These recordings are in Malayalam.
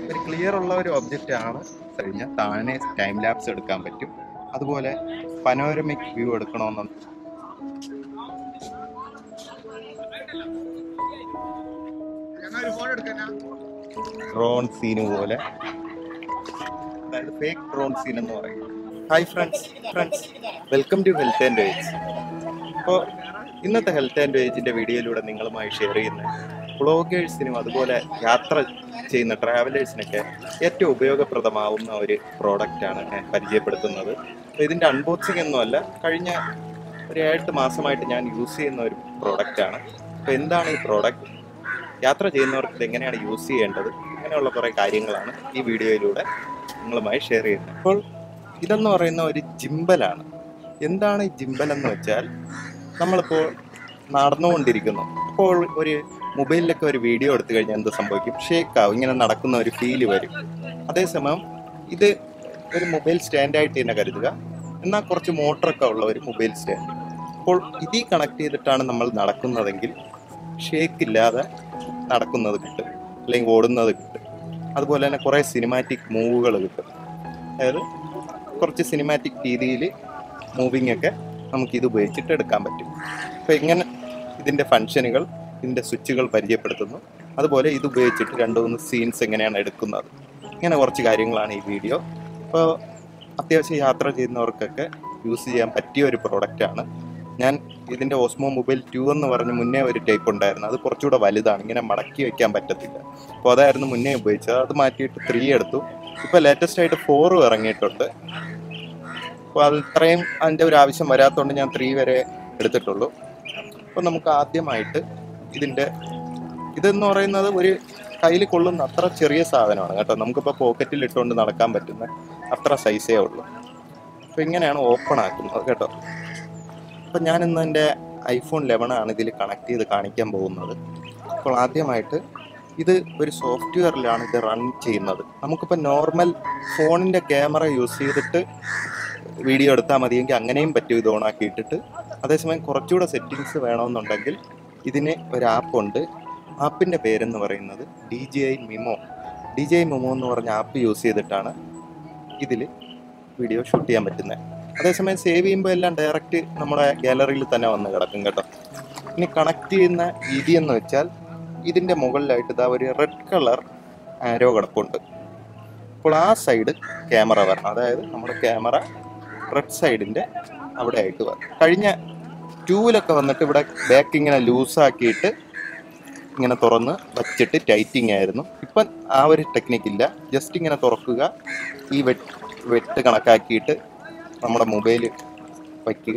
ഒരു ക്ലിയർ ഉള്ള ഒരു ഒബ്ജക്റ്റ് ആണ് കഴിഞ്ഞാൽ താനെ ടൈം ലാപ്സ് എടുക്കാൻ പറ്റും അതുപോലെ പനോരമിക് വ്യൂ എടുക്കണമെന്നുണ്ട് ഡ്രോൺ സീന് പോലെ അതായത് ഫേക്ക് ഡ്രോൺ സീൻ എന്ന് പറയും hi friends friends welcome to health and wage അപ്പോൾ ഇന്നത്തെ ഹെൽത്ത് ആൻഡ് വേജിൻ്റെ വീഡിയോയിലൂടെ നിങ്ങളുമായി ഷെയർ ചെയ്യുന്ന വ്ളോഗേഴ്സിനും അതുപോലെ യാത്ര ചെയ്യുന്ന ട്രാവലേഴ്സിനൊക്കെ ഏറ്റവും ഉപയോഗപ്രദമാവുന്ന ഒരു പ്രോഡക്റ്റാണ് ഞാൻ പരിചയപ്പെടുത്തുന്നത് അപ്പോൾ ഇതിൻ്റെ അൺബോക്സിംഗ് ഒന്നുമല്ല കഴിഞ്ഞ ഒരു എട്ട് മാസമായിട്ട് ഞാൻ യൂസ് ചെയ്യുന്ന ഒരു പ്രോഡക്റ്റാണ് അപ്പോൾ എന്താണ് ഈ പ്രോഡക്റ്റ് യാത്ര ചെയ്യുന്നവർക്ക് ഇത് എങ്ങനെയാണ് യൂസ് ചെയ്യേണ്ടത് അങ്ങനെയുള്ള കുറേ കാര്യങ്ങളാണ് ഈ വീഡിയോയിലൂടെ നിങ്ങളുമായി ഷെയർ ചെയ്യുന്നത് അപ്പോൾ ഇതെന്ന് പറയുന്ന ഒരു ജിമ്പലാണ് എന്താണ് ഈ ജിമ്പൽ എന്ന് വെച്ചാൽ നമ്മളിപ്പോൾ നടന്നുകൊണ്ടിരിക്കുന്നു അപ്പോൾ ഒരു മൊബൈലിലൊക്കെ ഒരു വീഡിയോ എടുത്തു കഴിഞ്ഞാൽ എന്ത് സംഭവിക്കും ഷേക്ക് ആവും ഇങ്ങനെ നടക്കുന്ന ഒരു ഫീല് വരും അതേസമയം ഇത് ഒരു മൊബൈൽ സ്റ്റാൻഡായിട്ട് തന്നെ കരുതുക എന്നാൽ കുറച്ച് മോട്ടറൊക്കെ ഉള്ള ഒരു മൊബൈൽ സ്റ്റാൻഡ് അപ്പോൾ ഇതിൽ കണക്ട് ചെയ്തിട്ടാണ് നമ്മൾ നടക്കുന്നതെങ്കിൽ ഷേക്ക് ഇല്ലാതെ നടക്കുന്നത് കിട്ടും അല്ലെങ്കിൽ ഓടുന്നത് കിട്ടും അതുപോലെ തന്നെ കുറേ സിനിമാറ്റിക് മൂവുകൾ കിട്ടും അതായത് കുറച്ച് സിനിമാറ്റിക് രീതിയിൽ മൂവിങ് ഒക്കെ നമുക്ക് ഇത് ഉപയോഗിച്ചിട്ട് എടുക്കാൻ പറ്റും അപ്പോൾ ഇങ്ങനെ ഇതിൻ്റെ ഫങ്ഷനുകൾ ഇതിൻ്റെ സ്വിച്ചുകൾ പരിചയപ്പെടുത്തുന്നു അതുപോലെ ഇത് ഉപയോഗിച്ചിട്ട് രണ്ട് മൂന്ന് സീൻസ് എങ്ങനെയാണ് എടുക്കുന്നത് ഇങ്ങനെ കുറച്ച് കാര്യങ്ങളാണ് ഈ വീഡിയോ അപ്പോൾ അത്യാവശ്യം യാത്ര ചെയ്യുന്നവർക്കൊക്കെ യൂസ് ചെയ്യാൻ പറ്റിയ ഒരു പ്രോഡക്റ്റാണ് ഞാൻ ഇതിൻ്റെ ഓസ്മോ മൊബൈൽ ടു എന്ന് പറഞ്ഞ് മുന്നേ ഒരു ടൈപ്പ് ഉണ്ടായിരുന്നു അത് കുറച്ചുകൂടെ വലുതാണ് ഇങ്ങനെ മടക്കി വെക്കാൻ പറ്റത്തില്ല അപ്പോൾ അതായിരുന്നു മുന്നേ ഉപയോഗിച്ചത് അത് മാറ്റിയിട്ട് ത്രീ എടുത്തു ഇപ്പോൾ ലേറ്റസ്റ്റ് ആയിട്ട് ഫോറും ഇറങ്ങിയിട്ടുണ്ട് അപ്പോൾ അത് ഇത്രയും അതിൻ്റെ ഒരു ആവശ്യം വരാത്തതുകൊണ്ട് ഞാൻ ത്രീ വരെ എടുത്തിട്ടുള്ളൂ അപ്പോൾ നമുക്ക് ആദ്യമായിട്ട് ഇതിൻ്റെ ഇതെന്ന് പറയുന്നത് ഒരു കയ്യിൽ കൊള്ളുന്ന അത്ര ചെറിയ സാധനമാണ് കേട്ടോ നമുക്കിപ്പോൾ പോക്കറ്റിൽ ഇട്ടുകൊണ്ട് നടക്കാൻ പറ്റുന്ന അത്ര സൈസേ ഉള്ളൂ അപ്പോൾ ഇങ്ങനെയാണ് ഓപ്പൺ ആക്കുന്നത് കേട്ടോ അപ്പോൾ ഞാൻ ഇന്ന് എൻ്റെ ഐഫോൺ ലെവൻ ആണ് ഇതിൽ കണക്ട് ചെയ്ത് കാണിക്കാൻ പോകുന്നത് അപ്പോൾ ആദ്യമായിട്ട് ഇത് ഒരു സോഫ്റ്റ്വെയറിലാണ് ഇത് റൺ ചെയ്യുന്നത് നമുക്കിപ്പോൾ നോർമൽ ഫോണിൻ്റെ ക്യാമറ യൂസ് ചെയ്തിട്ട് വീഡിയോ എടുത്താൽ മതിയെങ്കിൽ അങ്ങനെയും പറ്റും ഇത് ഓണാക്കി ഇട്ടിട്ട് അതേസമയം കുറച്ചുകൂടെ സെറ്റിങ്സ് വേണമെന്നുണ്ടെങ്കിൽ ഇതിന് ഒരു ആപ്പുണ്ട് ആപ്പിൻ്റെ പേരെന്ന് പറയുന്നത് D G I Mimo D G I Mimo എന്ന് പറഞ്ഞ ആപ്പ് യൂസ് ചെയ്തിട്ടാണ് ഇതിൽ വീഡിയോ ഷൂട്ട് ചെയ്യാൻ പറ്റുന്നത് അതേസമയം സേവ് ചെയ്യുമ്പോൾ എല്ലാം ഡയറക്റ്റ് നമ്മുടെ ഗാലറിയിൽ തന്നെ വന്ന് കിടക്കും കേട്ടോ ഇനി കണക്ട് ചെയ്യുന്ന രീതി എന്ന് വെച്ചാൽ ഇതിൻ്റെ മുകളിലായിട്ട് ഇതാ ഒരു റെഡ് കളർ ആരോ കിടപ്പുണ്ട് അപ്പോൾ ആ സൈഡ് ക്യാമറ വരണം അതായത് നമ്മുടെ ക്യാമറ റെഡ് സൈഡിൻ്റെ അവിടെ ആയിട്ട് വരണം കഴിഞ്ഞ ടൂവിലൊക്കെ വന്നിട്ട് ഇവിടെ ബാക്ക് ഇങ്ങനെ ലൂസാക്കിയിട്ട് ഇങ്ങനെ തുറന്ന് വച്ചിട്ട് ടൈറ്റിങ് ആയിരുന്നു ഇപ്പം ആ ഒരു ടെക്നിക്ക് ഇല്ല ജസ്റ്റ് ഇങ്ങനെ തുറക്കുക ഈ വെട്ട് വെട്ട് കണക്കാക്കിയിട്ട് നമ്മുടെ മൊബൈൽ വയ്ക്കുക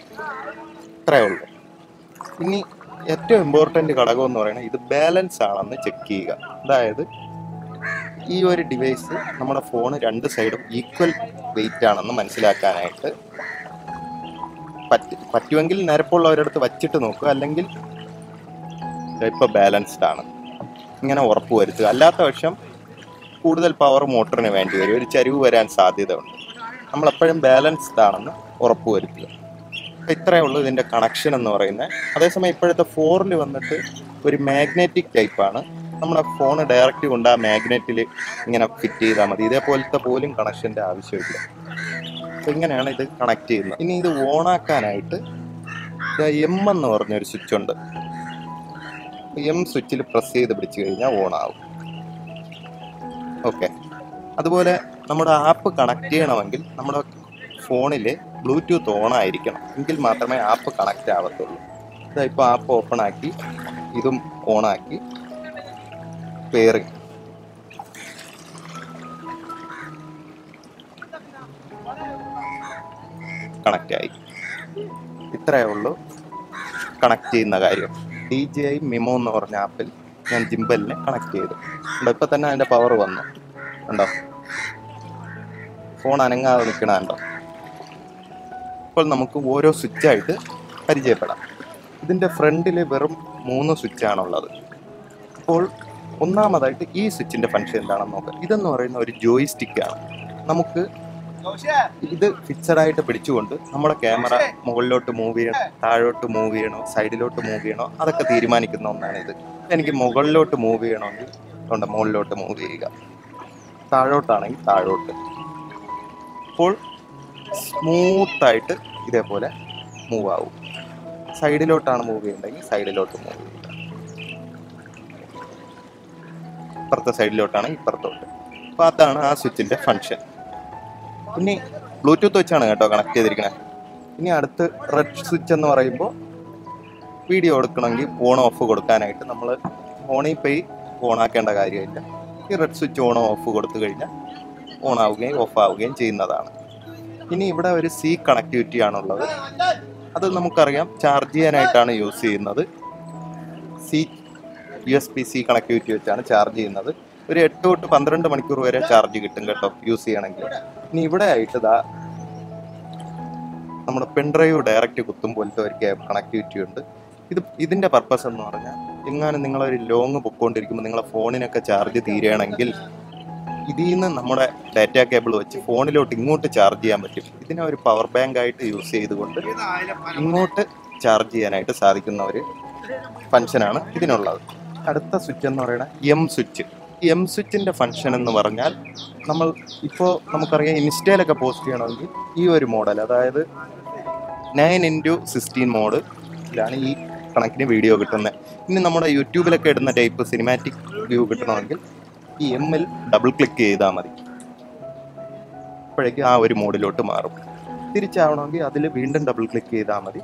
ഇത്രയേ ഉള്ളൂ ഇനി ഏറ്റവും ഇമ്പോർട്ടൻ്റ് ഘടകം എന്ന് പറയുന്നത് ഇത് ബാലൻസ് ആണെന്ന് ചെക്ക് ചെയ്യുക അതായത് ഈ ഒരു ഡിവൈസ് നമ്മുടെ ഫോൺ രണ്ട് സൈഡും ഈക്വൽ വെയിറ്റ് ആണെന്ന് മനസ്സിലാക്കാനായിട്ട് പറ്റ് പറ്റുമെങ്കിൽ നിരപ്പുള്ളവരടുത്ത് വച്ചിട്ട് നോക്കുക അല്ലെങ്കിൽ ഇപ്പോൾ ബാലൻസ്ഡ് ആണ് ഇങ്ങനെ ഉറപ്പ് വരുത്തുക അല്ലാത്ത പക്ഷം കൂടുതൽ പവർ മോട്ടറിന് വേണ്ടി വരും ഒരു ചരിവ് വരാൻ സാധ്യതയുണ്ട് നമ്മളെപ്പോഴും ബാലൻസ്ഡ് ആണെന്ന് ഉറപ്പ് വരുത്തുക അപ്പോൾ ഇത്രയേ ഉള്ളൂ ഇതിൻ്റെ കണക്ഷൻ എന്ന് പറയുന്നത് അതേസമയം ഇപ്പോഴത്തെ ഫോറിൽ വന്നിട്ട് ഒരു മാഗ്നറ്റിക് ടൈപ്പാണ് നമ്മുടെ ഫോൺ ഡയറക്റ്റ് കൊണ്ട് ആ മാഗ്നറ്റിൽ ഇങ്ങനെ ഫിറ്റ് ചെയ്താൽ മതി ഇതേപോലത്തെ പോലും കണക്ഷൻ്റെ ആവശ്യമില്ല അപ്പോൾ ഇങ്ങനെയാണ് ഇത് കണക്ട് ചെയ്യുന്നത് ഇനി ഇത് ഓണാക്കാനായിട്ട് എം എന്ന് പറഞ്ഞൊരു സ്വിച്ച് ഉണ്ട് എം സ്വിച്ചിൽ പ്രസ് ചെയ്ത് പിടിച്ചു കഴിഞ്ഞാൽ ഓൺ ആവും ഓക്കെ അതുപോലെ നമ്മുടെ ആപ്പ് കണക്ട് ചെയ്യണമെങ്കിൽ നമ്മുടെ ഫോണിൽ ബ്ലൂടൂത്ത് ഓൺ ആയിരിക്കണം എങ്കിൽ മാത്രമേ ആപ്പ് കണക്റ്റ് ആവത്തുള്ളൂ ഇതാ ഇപ്പോൾ ആപ്പ് ഓപ്പൺ ആക്കി ഇതും ഓൺ ആക്കി പെയറിങ് കണക്റ്റ് ആയി ഇത്രയേ ഉള്ളൂ കണക്ട് ചെയ്യുന്ന കാര്യം ഡി ജി ഐ മിമോ എന്ന് പറഞ്ഞ ആപ്പിൽ ഞാൻ ജിമ്പലിനെ കണക്ട് ചെയ്തു ഉണ്ട് ഇപ്പം തന്നെ അതിൻ്റെ പവർ വന്നു ഉണ്ടോ ഫോൺ അനങ്ങാതെ നിൽക്കണ കണ്ടോ ഇപ്പോൾ നമുക്ക് ഓരോ സ്വിച്ചായിട്ട് പരിചയപ്പെടാം ഇതിൻ്റെ ഫ്രണ്ടിൽ വെറും മൂന്ന് സ്വിച്ചാണുള്ളത് അപ്പോൾ ഒന്നാമതായിട്ട് ഈ സ്വിച്ചിൻ്റെ ഫങ്ഷൻ എന്താണെന്ന് നോക്കാം ഇതെന്ന് പറയുന്ന ഒരു ജോയി സ്റ്റിക്കാണ് നമുക്ക് ഇത് ഫിക്സഡ് ആയിട്ട് പിടിച്ചുകൊണ്ട് നമ്മുടെ ക്യാമറ മുകളിലോട്ട് മൂവ് ചെയ്യണം താഴോട്ട് മൂവ് ചെയ്യണോ സൈഡിലോട്ട് മൂവ് ചെയ്യണോ അതൊക്കെ തീരുമാനിക്കുന്ന ഒന്നാണ് ഇത് എനിക്ക് മുകളിലോട്ട് മൂവ് ചെയ്യണമെങ്കിൽ അതുകൊണ്ട് മുകളിലോട്ട് മൂവ് ചെയ്യുക താഴോട്ടാണെങ്കിൽ താഴോട്ട് അപ്പോൾ സ്മൂത്തായിട്ട് ഇതേപോലെ മൂവ് ആവും സൈഡിലോട്ടാണ് മൂവ് ചെയ്യുന്നതെങ്കിൽ സൈഡിലോട്ട് മൂവ് ചെയ്യുക ഇപ്പുറത്തെ സൈഡിലോട്ടാണ് ഇപ്പുറത്തോട്ട് അപ്പോൾ അതാണ് ആ സ്വിച്ചിൻ്റെ ഫങ്ഷൻ ഇനി ബ്ലൂടൂത്ത് വെച്ചാണ് കേട്ടോ കണക്ട് ചെയ്തിരിക്കുന്നത് ഇനി അടുത്ത് റെഡ് സ്വിച്ച് എന്ന് പറയുമ്പോൾ വീഡിയോ എടുക്കണമെങ്കിൽ ഓൺ ഓഫ് കൊടുക്കാനായിട്ട് നമ്മൾ ഓണിൽ പോയി ഓൺ ആക്കേണ്ട കാര്യമില്ല ഈ റെഡ് സ്വിച്ച് ഓൺ ഓഫ് കൊടുത്തു കഴിഞ്ഞാൽ ഓൺ ആവുകയും ഓഫ് ആവുകയും ചെയ്യുന്നതാണ് ഇനി ഇവിടെ ഒരു സി കണക്ടിവിറ്റി ആണുള്ളത് അത് നമുക്കറിയാം ചാർജ് ചെയ്യാനായിട്ടാണ് യൂസ് ചെയ്യുന്നത് C U S B C connectivity വെച്ചാണ് ചാർജ് ചെയ്യുന്നത് ഒരു എട്ട് തൊട്ട് പന്ത്രണ്ട് മണിക്കൂർ വരെ ചാർജ് കിട്ടും കേട്ടോ യൂസ് ചെയ്യണമെങ്കിൽ ഇനി ഇവിടെ ആയിട്ട് ഇതാ നമ്മുടെ പെൻഡ്രൈവ് ഡയറക്റ്റ് കുത്തും പോലത്തെ ഒരു കേബിൾ കണക്ടിവിറ്റി ഉണ്ട് ഇത് ഇതിന്റെ പർപ്പസ് എന്ന് പറഞ്ഞാൽ എങ്ങാനും നിങ്ങളൊരു ലോങ് പൊക്കോണ്ടിരിക്കുമ്പോൾ നിങ്ങളെ ഫോണിനൊക്കെ ചാർജ് തീരുകയാണെങ്കിൽ ഇതിൽ നിന്ന് നമ്മുടെ ഡാറ്റ കേബിൾ വെച്ച് ഫോണിലോട്ട് ഇങ്ങോട്ട് ചാർജ് ചെയ്യാൻ പറ്റും ഇതിനെ ഒരു പവർ ബാങ്ക് ആയിട്ട് യൂസ് ചെയ്തുകൊണ്ട് ഇങ്ങോട്ട് ചാർജ് ചെയ്യാനായിട്ട് സാധിക്കുന്ന ഒരു ഫങ്ഷനാണ് ഇതിനുള്ളത് അടുത്ത സ്വിച്ച് എന്ന് പറയുന്നത് എം സ്വിച്ച് എം സ്വിച്ചിന്റെ ഫങ്ഷൻ എന്ന് പറഞ്ഞാൽ നമ്മൾ ഇപ്പോൾ നമുക്കറിയാം ഇൻസ്റ്റയിലൊക്കെ പോസ്റ്റ് ചെയ്യണമെങ്കിൽ ഈ ഒരു മോഡൽ അതായത് നയൻ ഇൻറ്റു സിക്സ്റ്റീൻ മോഡിലാണ് ഈ കണക്കിന് വീഡിയോ കിട്ടുന്നത് ഇനി നമ്മുടെ യൂട്യൂബിലൊക്കെ ഇടുന്ന ടൈപ്പ് സിനിമാറ്റിക് വ്യൂ കിട്ടണമെങ്കിൽ ഈ എമ്മിൽ ഡബിൾ ക്ലിക്ക് ചെയ്താൽ മതി അപ്പോഴേക്കും ആ ഒരു മോഡിലോട്ട് മാറും തിരിച്ചാവണമെങ്കിൽ അതിൽ വീണ്ടും ഡബിൾ ക്ലിക്ക് ചെയ്താൽ മതി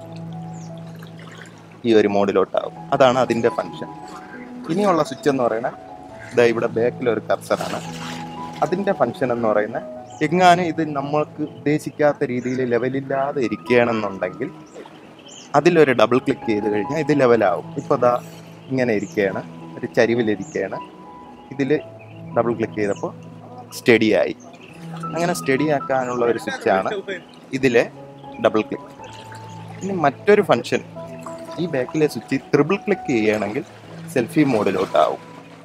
ഈ ഒരു മോഡിലോട്ടാവും അതാണ് അതിൻ്റെ ഫങ്ഷൻ ഇനിയുള്ള സ്വിച്ച് എന്ന് പറയുന്നത് ഇതാ ഇവിടെ ബാക്കിൽ ഒരു കർസറാണ് അതിൻ്റെ ഫങ്ഷൻ എന്ന് പറയുന്നത് എങ്ങാനും ഇത് നമ്മൾക്ക് ഉദ്ദേശിക്കാത്ത രീതിയിൽ ലെവലില്ലാതെ ഇരിക്കുകയാണെന്നുണ്ടെങ്കിൽ അതിലൊരു ഡബിൾ ക്ലിക്ക് ചെയ്ത് കഴിഞ്ഞാൽ ഇത് ലെവലാവും ഇപ്പോൾ ദാ ഇങ്ങനെ ഇരിക്കുകയാണ് ഒരു ചരിവിലിരിക്കുകയാണ് ഇതിൽ ഡബിൾ ക്ലിക്ക് ചെയ്തപ്പോൾ സ്റ്റഡി ആയി അങ്ങനെ സ്റ്റഡി ആക്കാനുള്ള ഒരു സ്വിച്ചാണ് ഇതിലെ ഡബിൾ ക്ലിക്ക് ഇനി മറ്റൊരു ഫങ്ഷൻ ഈ ബാക്കിലെ സ്വിച്ച് ത്രിബിൾ ക്ലിക്ക് ചെയ്യുകയാണെങ്കിൽ സെൽഫി മോഡിലോട്ടാവും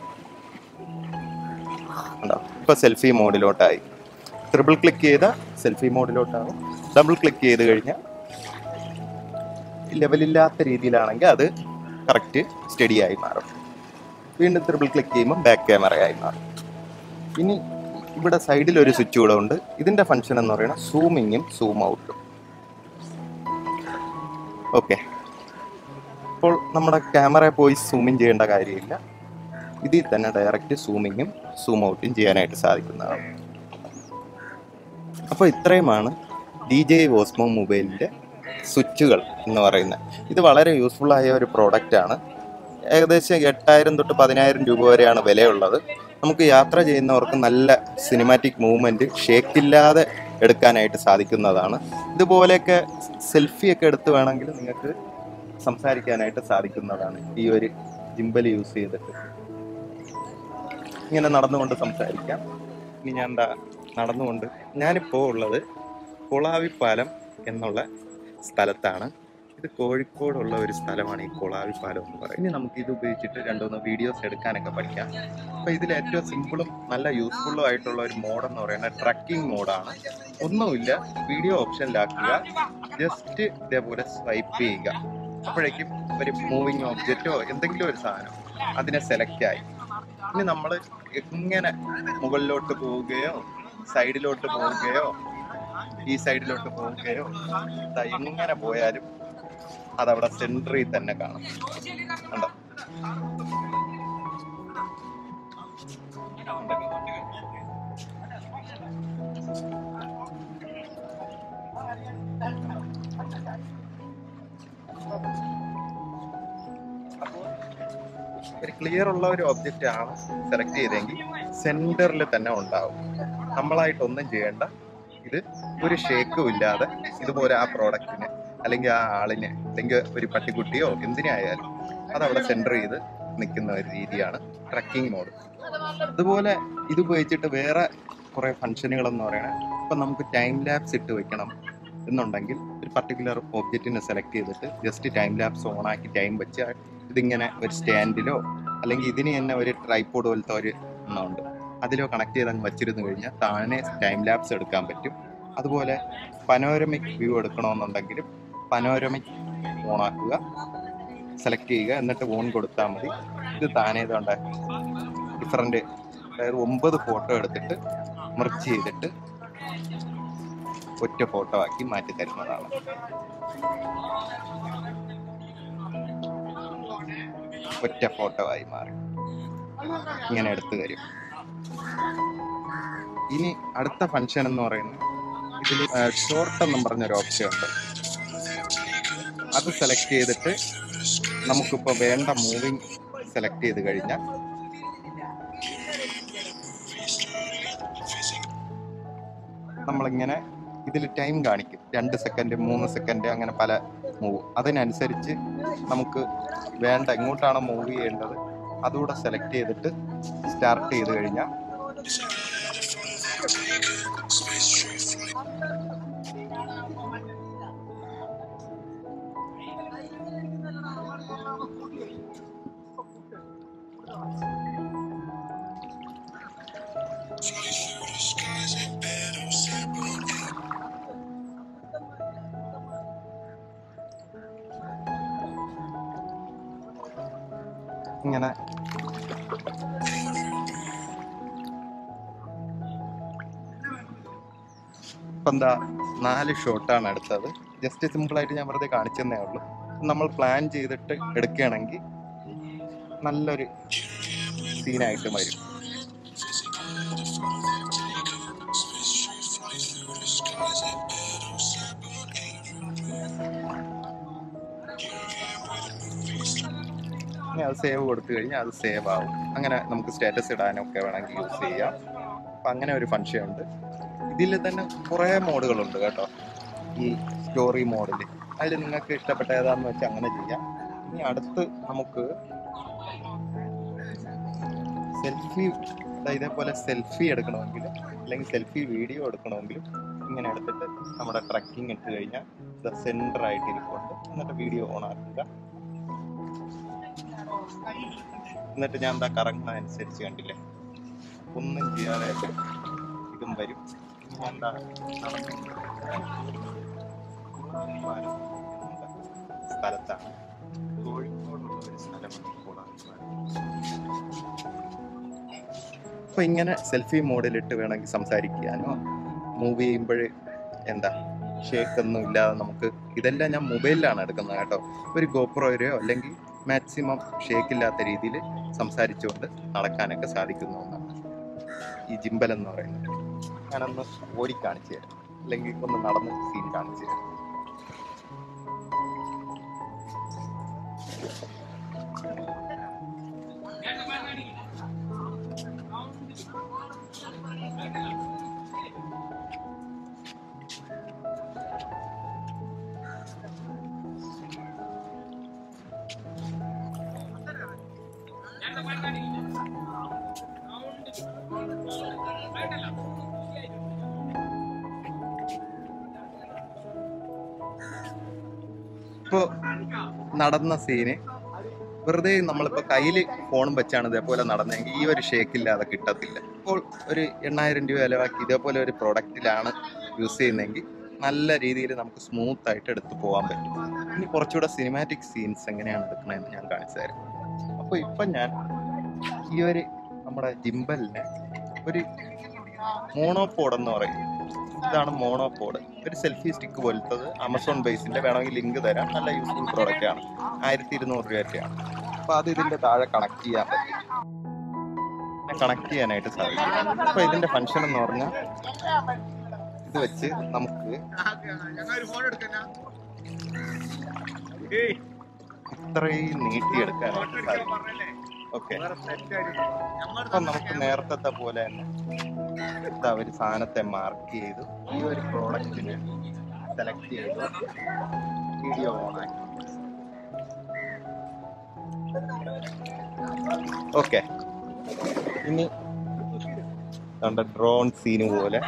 ഉണ്ടോ ഇപ്പോൾ സെൽഫി മോഡിലോട്ടായി ത്രിബിൾ ക്ലിക്ക് ചെയ്ത സെൽഫി മോഡിലോട്ടാവും ഡബിൾ ക്ലിക്ക് ചെയ്ത് കഴിഞ്ഞാൽ ലെവലില്ലാത്ത രീതിയിലാണെങ്കിൽ അത് കറക്റ്റ് സ്റ്റഡി ആയി മാറും വീണ്ടും ത്രിബിൾ ക്ലിക്ക് ചെയ്യുമ്പോൾ ബാക്ക് ക്യാമറയായി മാറും ഇനി ഇവിടെ സൈഡിൽ ഒരു സ്വിച്ച് കൂടെ ഉണ്ട് ഇതിന്റെ ഫംഗ്ഷൻ എന്ന് പറയുന്നത് സൂമിങ്ങും സൂം ഔട്ടും ഓക്കെ ഇപ്പോൾ നമ്മുടെ ക്യാമറ പോയി സൂമിങ് ചെയ്യേണ്ട കാര്യമില്ല ഇതിൽ തന്നെ ഡയറക്റ്റ് സൂമിങ്ങും സൂം ഔട്ടും ചെയ്യാനായിട്ട് സാധിക്കുന്നതാണ് അപ്പോൾ ഇത്രയുമാണ് ഡി ജെ ഓസ്മോ മൊബൈലിൻ്റെ സ്വിച്ചുകൾ എന്ന് പറയുന്നത് ഇത് വളരെ യൂസ്ഫുൾ ആയ ഒരു പ്രോഡക്റ്റ് ആണ് ഏകദേശം എട്ടായിരം തൊട്ട് പതിനായിരം രൂപ വരെയാണ് വിലയുള്ളത് നമുക്ക് യാത്ര ചെയ്യുന്നവർക്ക് നല്ല സിനിമാറ്റിക് മൂവ്മെൻറ്റ് ഷേക്കില്ലാതെ എടുക്കാനായിട്ട് സാധിക്കുന്നതാണ് ഇതുപോലെയൊക്കെ സെൽഫിയൊക്കെ എടുത്ത് വേണമെങ്കിൽ നിങ്ങൾക്ക് സംസാരിക്കാനായിട്ട് സാധിക്കുന്നതാണ് ഈ ഒരു ജിമ്പൽ യൂസ് ചെയ്തിട്ട് ഇങ്ങനെ നടന്നുകൊണ്ട് സംസാരിക്കാം ഇനി ഞാൻ എന്താ നടന്നുകൊണ്ട് ഞാനിപ്പോൾ ഉള്ളത് കുളാവിപ്പാലം എന്നുള്ള സ്ഥലത്താണ് ഇത് കോഴിക്കോടുള്ള ഒരു സ്ഥലമാണ് ഈ കുളാവിപ്പാലം എന്ന് പറയുന്നത് ഇനി നമുക്ക് ഇത് ഉപയോഗിച്ചിട്ട് രണ്ടുമൂന്ന് വീഡിയോസ് എടുക്കാനൊക്കെ പഠിക്കാം അപ്പോൾ ഇതിൽ ഏറ്റവും സിമ്പിളും നല്ല യൂസ്ഫുള്ളും ആയിട്ടുള്ള ഒരു മോഡ് എന്ന് പറയുന്നത് ട്രക്കിംഗ് മോഡാണ് ഒന്നുമില്ല വീഡിയോ ഓപ്ഷനിലാക്കുക ജസ്റ്റ് ഇതേപോലെ സ്വൈപ്പ് ചെയ്യുക അപ്പോഴേക്കും ഒരു മൂവിങ് ഓബ്ജക്റ്റോ എന്തെങ്കിലും ഒരു സാധനം അതിനെ സെലക്ട് ആയി ഇനി നമ്മൾ എങ്ങനെ മുകളിലോട്ട് പോവുകയോ സൈഡിലോട്ട് പോവുകയോ ഈ സൈഡിലോട്ട് പോവുകയോ ദാ എങ്ങനെ പോയാലും അതവിടെ സെൻട്രിൽ തന്നെ കാണും കണ്ടോ ഒരു ക്ലിയർ ഉള്ള ഒരു ഒബ്ജക്റ്റ് ആണ് സെലക്ട് ചെയ്തെങ്കിൽ സെന്ററിൽ തന്നെ ഉണ്ടാവും നമ്മളായിട്ടൊന്നും ചെയ്യേണ്ട ഇത് ഒരു ഷേക്കും ഇല്ലാതെ ഇതുപോലെ ആ പ്രോഡക്റ്റിന് അല്ലെങ്കിൽ ആ ആളിന് അല്ലെങ്കിൽ ഒരു പട്ടിക്കുട്ടിയോ എന്തിനെ ആയാലും അതവിടെ സെന്റർ ചെയ്ത് നിൽക്കുന്ന ഒരു രീതിയാണ് ട്രക്കിംഗ് മോഡ് അതുപോലെ ഇത് ഉപയോഗിച്ചിട്ട് വേറെ കുറെ ഫംഗ്ഷനുകൾ എന്ന് പറയുന്നത് ഇപ്പം നമുക്ക് ടൈം ലാപ്സ് ഇട്ട് വെക്കണം എന്നുണ്ടെങ്കിൽ ഒരു പർട്ടിക്കുലർ ഒബ്ജക്റ്റിനെ സെലക്ട് ചെയ്തിട്ട് ജസ്റ്റ് ടൈം ലാപ്സ് ഓൺ ആക്കി ടൈം വെച്ച് ഇതിങ്ങനെ ഒരു സ്റ്റാൻഡിലോ അല്ലെങ്കിൽ ഇതിന് തന്നെ ഒരു ട്രൈപ്പോഡ് പോലത്തെ ഒരു എണ്ണമുണ്ട് അതിലോ കണക്ട് ചെയ്ത് അങ്ങ് വെച്ചിരുന്നു കഴിഞ്ഞാൽ താനെ ടൈം ലാപ്സ് എടുക്കാൻ പറ്റും അതുപോലെ പനോരമിക് വ്യൂ എടുക്കണമെന്നുണ്ടെങ്കിലും പനോരമിക് ഓൺ ആക്കുക സെലക്ട് ചെയ്യുക എന്നിട്ട് ഓൺ കൊടുത്താൽ മതി ഇത് താനേ ഇതുണ്ട് ഡിഫറെൻറ്റ് അതായത് ഒമ്പത് ഫോട്ടോ എടുത്തിട്ട് മെർച്ച് ചെയ്തിട്ട് ഒറ്റ ഫോട്ടോ ആക്കി മാറ്റി തരുന്നതാണ് ഒറ്റ ഫോട്ടോ ആയി മാറി ഇങ്ങനെ എടുത്തു തരും ഇനി അടുത്ത ഫംഗ്ഷൻ എന്ന് പറയുന്നത് ഇതിൽ ഷോർട്ട് എന്നും പറഞ്ഞൊരു ഓപ്ഷൻ ഉണ്ട് അത് സെലക്ട് ചെയ്തിട്ട് നമുക്കിപ്പോൾ വേണ്ട മൂവിങ് സെലക്ട് ചെയ്ത് കഴിഞ്ഞാൽ നമ്മളിങ്ങനെ ഇതിൽ ടൈം കാണിക്കും രണ്ട് സെക്കൻഡ് മൂന്ന് സെക്കൻഡ് അങ്ങനെ പല മൂവ് അതിനനുസരിച്ച് നമുക്ക് വേണ്ട എങ്ങോട്ടാണ് മൂവ് ചെയ്യേണ്ടത് അതുകൂടെ സെലക്ട് ചെയ്തിട്ട് സ്റ്റാർട്ട് ചെയ്ത് കഴിഞ്ഞാൽ ഇങ്ങനെ ഇപ്പം എന്താ നാല് ഷോട്ടാണ് എടുത്തത് ജസ്റ്റ് സിമ്പിളായിട്ട് ഞാൻ വെറുതെ കാണിച്ചെന്നേ ഉള്ളൂ നമ്മൾ പ്ലാൻ ചെയ്തിട്ട് എടുക്കുകയാണെങ്കിൽ നല്ലൊരു സീനായിട്ട് വരും ഇനി അത് സേവ് കൊടുത്തു കഴിഞ്ഞാൽ അത് സേവ് ആവും അങ്ങനെ നമുക്ക് സ്റ്റാറ്റസ് ഇടാനൊക്കെ വേണമെങ്കിൽ യൂസ് ചെയ്യാം അപ്പം അങ്ങനെ ഒരു ഫംഗ്ഷൻ ഉണ്ട് ഇതിൽ തന്നെ കുറേ മോഡുകളുണ്ട് കേട്ടോ ഈ സ്റ്റോറി മോഡിൽ അതിൽ നിങ്ങൾക്ക് ഇഷ്ടപ്പെട്ട ഏതാണെന്ന് വെച്ചാൽ അങ്ങനെ ചെയ്യാം ഇനി അടുത്ത് നമുക്ക് സെൽഫി ഇതേപോലെ സെൽഫി എടുക്കണമെങ്കിൽ അല്ലെങ്കിൽ സെൽഫി വീഡിയോ എടുക്കണമെങ്കിൽ ഇങ്ങനെ എടുത്തിട്ട് നമ്മുടെ ട്രക്കിംഗ് ഇട്ട് കഴിഞ്ഞാൽ ഇത് സെൻറ്റർ ആയിട്ട് ഇരിപ്പുണ്ട് എന്നിട്ട് വീഡിയോ ഓൺ ആക്കുക എന്നിട്ട് ഞാൻ എന്താ കറങ്ങുന്ന അനുസരിച്ച് കണ്ടില്ലേ ഒന്നും ചെയ്യാതെ ഇതും വരും ഇനി ഞാൻ എന്താ സ്ഥലത്താണ് കോഴിക്കോടുള്ള ഒരു സ്ഥലമാണ് അപ്പൊ ഇങ്ങനെ സെൽഫി മോഡിലിട്ട് വേണമെങ്കിൽ സംസാരിക്കാനോ മൂവ് ചെയ്യുമ്പോൾ എന്താ ഷേക്ക് ഒന്നും ഇല്ലാതെ നമുക്ക് ഇതെല്ലാം ഞാൻ മൊബൈലിലാണ് എടുക്കുന്നത് കേട്ടോ ഒരു ഗോപ്രോയിലോ അല്ലെങ്കിൽ മാക്സിമം ഷേക്ക് ഇല്ലാത്ത രീതിയിൽ സംസാരിച്ചുകൊണ്ട് നടക്കാനൊക്കെ സാധിക്കുന്ന ഒന്നാണ് ഈ ജിമ്പൽ എന്ന് പറയുന്നത് ഞാനൊന്ന് ഓടി കാണിച്ചു തരാം അല്ലെങ്കിൽ ഒന്ന് നടന്ന് സീൻ കാണിച്ചു തരാം ഇപ്പോ നടന്ന സീന് വെറുതെ നമ്മളിപ്പോ കയ്യിൽ ഫോണും വെച്ചാണ് ഇതേപോലെ നടന്നെങ്കിൽ ഈ ഒരു ഷേക്ക് ഇല്ലാതെ കിട്ടത്തില്ല ഇപ്പോൾ ഒരു എണ്ണായിരം രൂപ ചിലവാക്കി ഇതേപോലെ ഒരു പ്രൊഡക്റ്റിലാണ് യൂസ് ചെയ്യുന്നതെങ്കിൽ നല്ല രീതിയിൽ നമുക്ക് സ്മൂത്ത് ആയിട്ട് എടുത്തു പോകാൻ പറ്റും ഇനി കുറച്ചുകൂടെ സിനിമാറ്റിക് സീൻസ് എങ്ങനെയാണ് എടുക്കണതെന്ന് ഞാൻ കാണിച്ചു തരാം അപ്പോൾ ഇപ്പം ഞാൻ ഈ ഒരു നമ്മുടെ ജിമ്പലിനെ ഒരു മോണോപോഡ് എന്ന് പറയും ഇതാണ് മോണോപോഡ് ഒരു സെൽഫി സ്റ്റിക്ക് പോലത്തത് ആമസോൺ ബേസിന്റെ വേണമെങ്കിൽ ലിങ്ക് തരാം നല്ല യൂസ്ഫുൾ പ്രോഡക്റ്റ് ആണ് ആയിരത്തി ഇരുന്നൂറ് രൂപയൊക്കെയാണ് അപ്പൊ അത് ഇതിന്റെ താഴെ കണക്ട് ചെയ്യാൻ പറ്റും കണക്ട് ചെയ്യാനായിട്ട് സാധിക്കും അപ്പൊ ഇതിന്റെ ഫംഗ്ഷൻ എന്ന് പറഞ്ഞാൽ ഇത് വെച്ച് നമുക്ക് ഇത്രയും നീട്ടിയെടുക്കാനായിട്ട് സാധിക്കും ഓക്കെ അപ്പൊ നമുക്ക് നേരത്തെ പോലെ തന്നെ ഇതാ ഒരു സാധനത്തെ മാർക്ക് ചെയ്തു ഈ ഒരു പ്രോഡക്റ്റിനെ സെലക്ട് ചെയ്തു വീഡിയോ ഓൺ ആക്കി ഓക്കെ ഇനി നമ്മുടെ ഡ്രോൺ സീന് പോലെ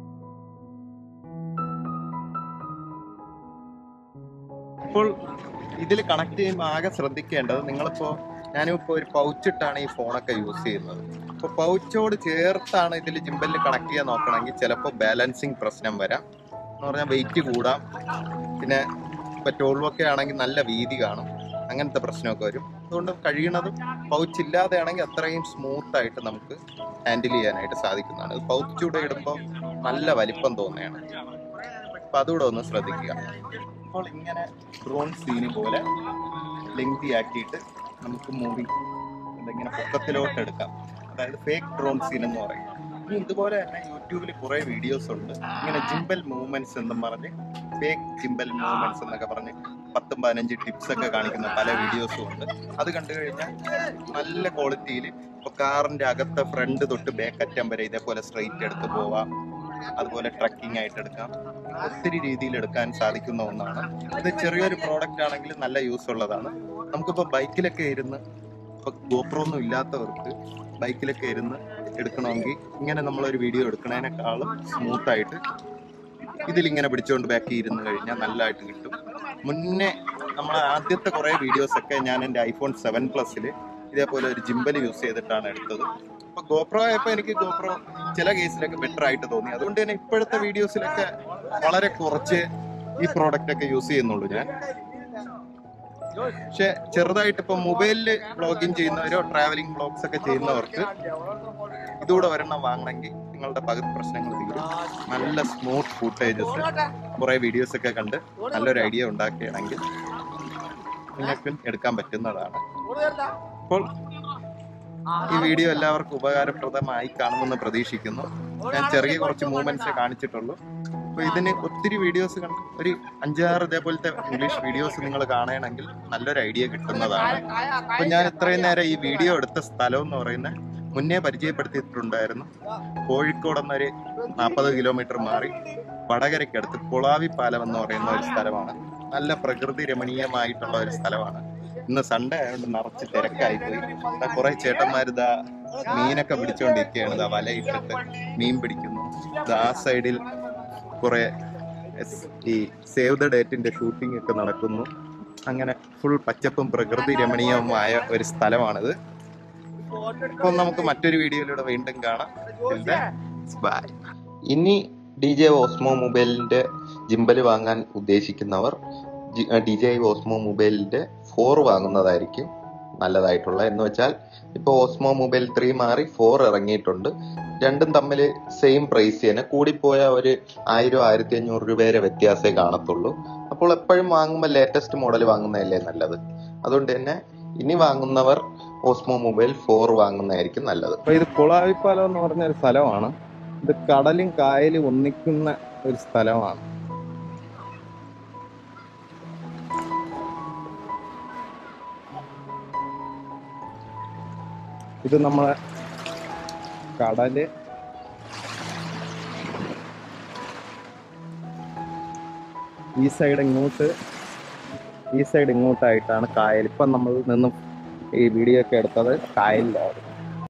ഇപ്പോൾ ഇതിൽ കണക്ട് ചെയ്യുമ്പോൾ ആകെ ശ്രദ്ധിക്കേണ്ടത് നിങ്ങളിപ്പോൾ ഞാനിപ്പോൾ ഒരു പൗച്ചിട്ടാണ് ഈ ഫോണൊക്കെ യൂസ് ചെയ്യുന്നത് അപ്പോൾ പൗച്ചോട് ചേർത്താണ് ഇതിൽ ജിമ്പലിൽ കണക്ട് ചെയ്യാൻ നോക്കണമെങ്കിൽ ചിലപ്പോൾ ബാലൻസിങ് പ്രശ്നം വരാം എന്ന് പറഞ്ഞാൽ വെയിറ്റ് കൂടാം പിന്നെ ഇപ്പോൾ ടോൾവൊക്കെ ആണെങ്കിൽ നല്ല വീതി കാണും അങ്ങനത്തെ പ്രശ്നമൊക്കെ വരും അതുകൊണ്ട് കഴിയണതും പൗച്ച് ഇല്ലാതെ ആണെങ്കിൽ അത്രയും സ്മൂത്ത് ആയിട്ട് നമുക്ക് ഹാൻഡിൽ ചെയ്യാനായിട്ട് സാധിക്കുന്നതാണ് പൗച്ചൂടെ ഇടുമ്പോൾ നല്ല വലിപ്പം തോന്നുകയാണ് അപ്പൊ അതുകൂടെ ഒന്ന് ശ്രദ്ധിക്കുക അപ്പോൾ ഇങ്ങനെ ഡ്രോൺ സീന് പോലെ ലെങ്തി ആക്കിയിട്ട് നമുക്ക് മൂവി എന്തെങ്കിലും പൊക്കത്തിലോട്ട് എടുക്കാം അതായത് ഫേക്ക് ഡ്രോൺ സീൻ എന്ന് പറയും ഇനി ഇതുപോലെ തന്നെ യൂട്യൂബിൽ കുറെ വീഡിയോസ് ഉണ്ട് ഇങ്ങനെ ജിമ്പൽ മൂവ്മെന്റ്സ് എന്നും പറഞ്ഞ് ഫേക്ക് ജിമ്പൽ മൂവ്മെന്റ്സ് എന്നൊക്കെ പറഞ്ഞ് പത്തും പതിനഞ്ച് ടിപ്സ് ഒക്കെ കാണിക്കുന്ന പല വീഡിയോസും ഉണ്ട് അത് കണ്ടു കഴിഞ്ഞാൽ നല്ല ക്വാളിറ്റിയിൽ ഇപ്പൊ കാറിന്റെ അകത്തെ ഫ്രണ്ട് തൊട്ട് ബാക്ക് അറ്റം വരെ ഇതേപോലെ സ്ട്രെയിറ്റ് എടുത്ത് പോവാം അതുപോലെ ട്രക്കിംഗ് ആയിട്ട് എടുക്കാം ഒത്തിരി രീതിയിൽ എടുക്കാൻ സാധിക്കുന്ന ഒന്നാണ് ഇത് ചെറിയൊരു പ്രോഡക്റ്റ് ആണെങ്കിൽ നല്ല യൂസ് ഉള്ളതാണ് നമുക്കിപ്പോൾ ബൈക്കിലൊക്കെ ഇരുന്ന് ഇപ്പൊ ഗോപ്രോ ഒന്നും ഇല്ലാത്തവർക്ക് ബൈക്കിലൊക്കെ ഇരുന്ന് എടുക്കണമെങ്കിൽ ഇങ്ങനെ നമ്മളൊരു വീഡിയോ എടുക്കുന്നതിനേക്കാളും സ്മൂത്ത് ആയിട്ട് ഇതിലിങ്ങനെ പിടിച്ചുകൊണ്ട് ബാക്കി ഇരുന്ന് കഴിഞ്ഞാൽ നല്ലതായിട്ട് കിട്ടും മുന്നേ നമ്മളെ ആദ്യത്തെ കുറേ വീഡിയോസ് ഒക്കെ ഞാൻ എൻ്റെ ഐഫോൺ സെവൻ പ്ലസ്സിൽ ഇതേപോലെ ഒരു ജിമ്പൽ യൂസ് ചെയ്തിട്ടാണ് എടുത്തത് അപ്പൊ ഗോപ്രോ ആയപ്പോൾ എനിക്ക് ഗോപ്രോ ചില കേസിലൊക്കെ ബെറ്റർ ആയിട്ട് തോന്നി അതുകൊണ്ട് തന്നെ ഇപ്പോഴത്തെ വീഡിയോസിലൊക്കെ വളരെ കുറച്ച് ഈ പ്രോഡക്റ്റ് ഒക്കെ യൂസ് ചെയ്യുന്നുള്ളൂ ഞാൻ പക്ഷെ ചെറുതായിട്ട് ഇപ്പൊ മൊബൈലിൽ വ്ളോഗിങ് ചെയ്യുന്നവരോ ട്രാവലിംഗ് വ്ളോഗ്സ് ഒക്കെ ചെയ്യുന്നവർക്ക് ഇതുകൂടെ ഒരെണ്ണം വാങ്ങണമെങ്കിൽ നിങ്ങളുടെ പകുതി പ്രശ്നങ്ങൾ തീരും നല്ല സ്മൂത്ത് ഫുട്ടേജസ് കുറെ വീഡിയോസ് ഒക്കെ കണ്ട് നല്ലൊരു ഐഡിയ ഉണ്ടാക്കുകയാണെങ്കിൽ നിങ്ങൾക്ക് എടുക്കാൻ പറ്റുന്നതാണ് അപ്പോൾ ഈ വീഡിയോ എല്ലാവർക്കും ഉപകാരപ്രദമായി കാണുമെന്ന് പ്രതീക്ഷിക്കുന്നു ഞാൻ ചെറിയ കുറച്ച് മൂവ്മെന്റ്സേ കാണിച്ചിട്ടുള്ളൂ അപ്പൊ ഇതിന് ഒത്തിരി വീഡിയോസ് കണ്ട് ഒരു അഞ്ചാറ് ഇതേപോലത്തെ ഇംഗ്ലീഷ് വീഡിയോസ് നിങ്ങൾ കാണുകയാണെങ്കിൽ നല്ലൊരു ഐഡിയ കിട്ടുന്നതാണ് അപ്പൊ ഞാൻ ഇത്രയും നേരം ഈ വീഡിയോ എടുത്ത സ്ഥലം എന്ന് പറയുന്നത് മുന്നേ പരിചയപ്പെടുത്തിയിട്ടുണ്ടായിരുന്നു കോഴിക്കോട് എന്നൊരു നാൽപ്പത് കിലോമീറ്റർ മാറി വടകരയ്ക്കടുത്ത് കുളാവി പാലം എന്ന് പറയുന്ന ഒരു സ്ഥലമാണ് നല്ല പ്രകൃതി രമണീയമായിട്ടുള്ള ഒരു സ്ഥലമാണ് ഇന്ന് സൺഡേ ആയതുകൊണ്ട് നിറച്ച് തിരക്കായി പോയി ദാ കുറെ ചേട്ടന്മാർ ഇതാ മീനൊക്കെ പിടിച്ചുകൊണ്ടിരിക്കുകയാണ് ഇതാ വലയിട്ടിട്ട് മീൻ പിടിക്കുന്നു ദാ ആ സൈഡിൽ കുറെ എസ്- ഈ സേവ് ദ ഡേറ്റിന്റെ ഷൂട്ടിംഗ് ഒക്കെ നടക്കുന്നു അങ്ങനെ ഫുൾ പച്ചപ്പും പ്രകൃതി രമണീയവുമായ ഒരു സ്ഥലമാണിത് അപ്പോൾ നമുക്ക് മറ്റൊരു വീഡിയോയിലൂടെ വീണ്ടും കാണാം ബൈ ഇനി ഡി ജെ ഓസ്മോ മൊബൈലിന്റെ ജിമ്പൽ വാങ്ങാൻ ഉദ്ദേശിക്കുന്നവർ ഡി ജെ ഓസ്മോ മൊബൈലിന്റെ ഫോർ വാങ്ങുന്നതായിരിക്കും നല്ലതായിട്ടുള്ള എന്ന് വെച്ചാൽ ഇപ്പോൾ ഓസ്മോ മൊബൈൽ ത്രീ മാറി ഫോർ ഇറങ്ങിയിട്ടുണ്ട് രണ്ടും തമ്മിൽ സെയിം പ്രൈസ് തന്നെ കൂടിപ്പോയ ഒരു ആയിരം ആയിരത്തി അഞ്ഞൂറ് രൂപ വരെ വ്യത്യാസമേ കാണത്തുള്ളൂ അപ്പോൾ എപ്പോഴും വാങ്ങുമ്പോൾ ലേറ്റസ്റ്റ് മോഡൽ വാങ്ങുന്നതല്ലേ നല്ലത് അതുകൊണ്ട് തന്നെ ഇനി വാങ്ങുന്നവർ ഓസ്മോ മൊബൈൽ ഫോർ വാങ്ങുന്നതായിരിക്കും നല്ലത് അപ്പൊ ഇത് കുളാവിപ്പാലം എന്ന് പറഞ്ഞ ഒരു സ്ഥലമാണ് ഇത് കടലും കായലും ഒന്നിക്കുന്ന ഒരു സ്ഥലമാണ് ഇത് നമ്മളെ കടല് ഈ സൈഡ് ഇങ്ങോട്ട് ഈ സൈഡ് ഇങ്ങോട്ടായിട്ടാണ് കായൽ ഇപ്പം നമ്മൾ നിന്നും ഈ വീഡിയോ ഒക്കെ എടുത്തത് കായലിലായിരുന്നു